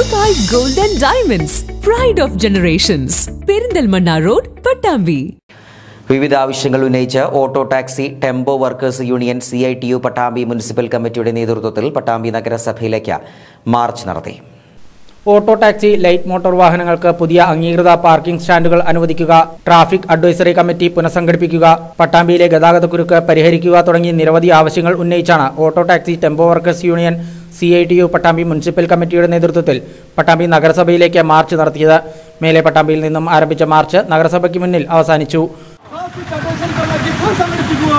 Dubai gold and diamonds pride of generations Perinthalmanna road Pattambi വിവിധ ആവശ്യങ്ങൾ ഉന്നയിച്ച് auto taxi tempo workers union C I T U Pattambi municipal കമ്മിറ്റിയുടെ നേതൃത്വത്തിൽ പട്ടാമ്പി നഗരസഭയിലേക്ക് മാർച്ച് നടത്തി ഓട്ടോ ടാക്സി ലൈറ്റ് മോട്ടോർ വാഹനങ്ങൾക്ക് പുതിയ അംഗീകൃത പാർക്കിംഗ് സ്റ്റാൻഡുകൾ അനുവദിക്കുക ട്രാഫിക് അഡ്വൈസറി കമ്മിറ്റി പുനഃസംഘടിപ്പിക്കുക പട്ടാമ്പിയിലെ ഗതാഗതക്കുരുക്ക് പരിഹരിക്കുക തുടങ്ങി നിരവധി ആവശ്യങ്ങൾ ഉന്നയിച്ചാണ് auto taxi tempo workers union C I T U Pattambi municipal കമ്മിറ്റിയുടെ നേതൃത്വത്തിൽ പട്ടാമ്പി നഗരസഭയിലേക്ക് മാർച്ച് നടത്തിയത് മേലെ പട്ടാമ്പിയിൽ നിന്നും ആരംഭിച്ച മാർച്ച് നഗരസഭയ്ക്ക് മുന്നിൽ അവസാനിച്ചു ട്രാഫിക് അഡ്വൈസറി കമ്മിറ്റി പുനഃസംഘടിപ്പിക്കുക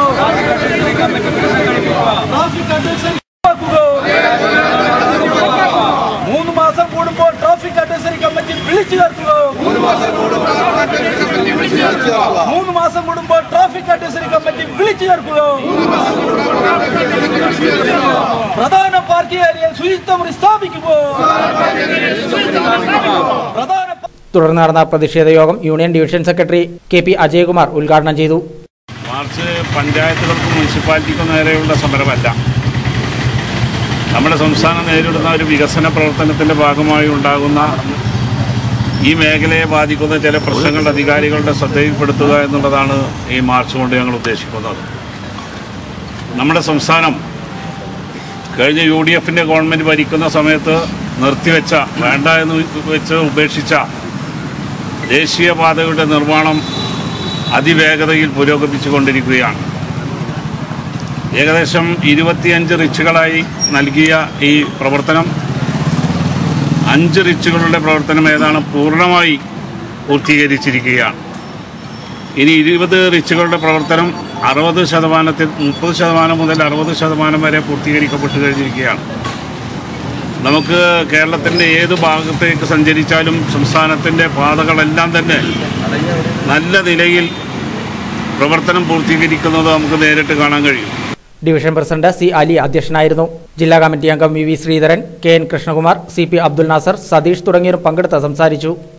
ട്രാഫിക് അഡ്വൈസറി മൂന്ന് മാസം കൂടുമ്പോൾ ട്രാഫിക് അഡ്വൈസറി കമ്മിറ്റി വിളിച്ചു ചേർക്കുക മൂന്ന് മാസം കൂടുമ്പോൾ ട്രാഫിക് അഡ്വൈസറി കമ്മിറ്റി വിളിച്ചു ചേർക്കുക പ്രധാന പാർട്ടി ഏരിയയിൽ ശുചിത്വം സ്ഥാപിക്കുക പ്രധാന തുടർന്ന് നടന്ന പ്രതിഷേധ യോഗം union division secretary K P Ajayakumar ഉദ്ഘാടനം ചെയ്തു മാർച്ച് പഞ്ചായത്തുകൾക്കും മുനിസിപ്പാലിറ്റിക്കും നേരെയുള്ള സമരമല്ല നമ്മുടെ സംസ്ഥാനം നേരിടുന്ന ഒരു വികസന പ്രവർത്തനത്തിൻ്റെ ഭാഗമായി ഉണ്ടാകുന്ന ഈ മേഖലയെ ബാധിക്കുന്ന ചില പ്രശ്നങ്ങൾ അധികാരികളുടെ ശ്രദ്ധയിൽപ്പെടുത്തുക എന്നുള്ളതാണ് ഈ മാർച്ച് കൊണ്ട് ഞങ്ങൾ ഉദ്ദേശിക്കുന്നത് നമ്മുടെ സംസ്ഥാനം കഴിഞ്ഞ യു ഡി എഫിൻ്റെ ഗവൺമെൻറ് ഭരിക്കുന്ന സമയത്ത് നിർത്തിവെച്ച വേണ്ട എന്ന് വെച്ച് ഉപേക്ഷിച്ച ദേശീയപാതകളുടെ നിർമ്മാണം അതിവേഗതയിൽ പുരോഗമിച്ചുകൊണ്ടിരിക്കുകയാണ് ഏകദേശം ഇരുപത്തിയഞ്ച് റിച്ചുകളായി നൽകിയ ഈ പ്രവർത്തനം അഞ്ച് റിച്ചുകളുടെ പ്രവർത്തനം ഏതാണ് പൂർണ്ണമായി പൂർത്തീകരിച്ചിരിക്കുകയാണ് ഇനി ഇരുപത് റിച്ചുകളുടെ പ്രവർത്തനം അറുപത് ശതമാനത്തിൽ മുപ്പത് ശതമാനം മുതൽ അറുപത് ശതമാനം വരെ പൂർത്തീകരിക്കപ്പെട്ട് കഴിഞ്ഞിരിക്കുകയാണ് നമുക്ക് കേരളത്തിൻ്റെ ഏത് ഭാഗത്തേക്ക് സഞ്ചരിച്ചാലും സംസ്ഥാനത്തിൻ്റെ പാതകളെല്ലാം തന്നെ നല്ല നിലയിൽ പ്രവർത്തനം പൂർത്തീകരിക്കുന്നത് നമുക്ക് നേരിട്ട് കാണാൻ കഴിയും ഡിവിഷൻ പ്രസിഡന്റ് സി അലി അധ്യക്ഷനായിരുന്നു ജില്ലാ കമ്മിറ്റി അംഗം V V Sreedharan K N Krishnakumar C P Abdul Nasar Satheesh തുടങ്ങിയവർ പങ്കെടുത്ത് സംസാരിച്ചു